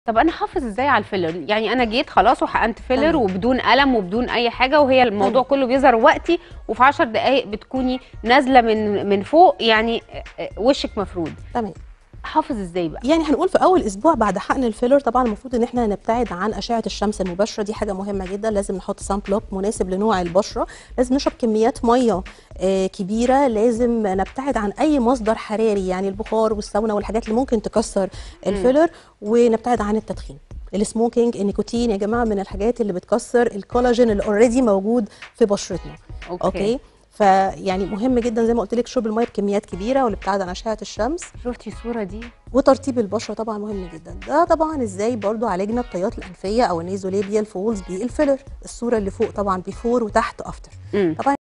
طب انا احافظ ازاي على الفيلر يعني انا جيت خلاص وحقنت فيلر تمام. وبدون الم وبدون اي حاجه وهي الموضوع كله بيظهر وقتي وفي 10 دقائق بتكوني نازله من من فوق يعني آه، وشك مفرود تمام احافظ ازاي بقى يعني هنقول في اول اسبوع بعد حقن الفيلر طبعا المفروض ان احنا نبتعد عن اشعه الشمس المباشره دي حاجه مهمه جدا لازم نحط سان بلوك مناسب لنوع البشره لازم نشرب كميات ميه آه، كبيره لازم نبتعد عن اي مصدر حراري يعني البخار والساونا والحاجات اللي ممكن تكسر الفيلر ونبتعد عن التدخين السموكينج النيكوتين يا جماعه من الحاجات اللي بتكسر الكولاجين اللي اوريدي موجود في بشرتنا اوكي, اوكي فيعني مهم جدا زي ما قلت لك شرب الميه بكميات كبيره والابتعاد عن اشعه الشمس شفتي الصوره دي وترطيب البشره طبعا مهم جدا ده طبعا ازاي برضو عالجنا الطيات الانفيه او النيزوليبيال فولز بالفيلر الصوره اللي فوق طبعا بيفور وتحت افتر مم. طبعا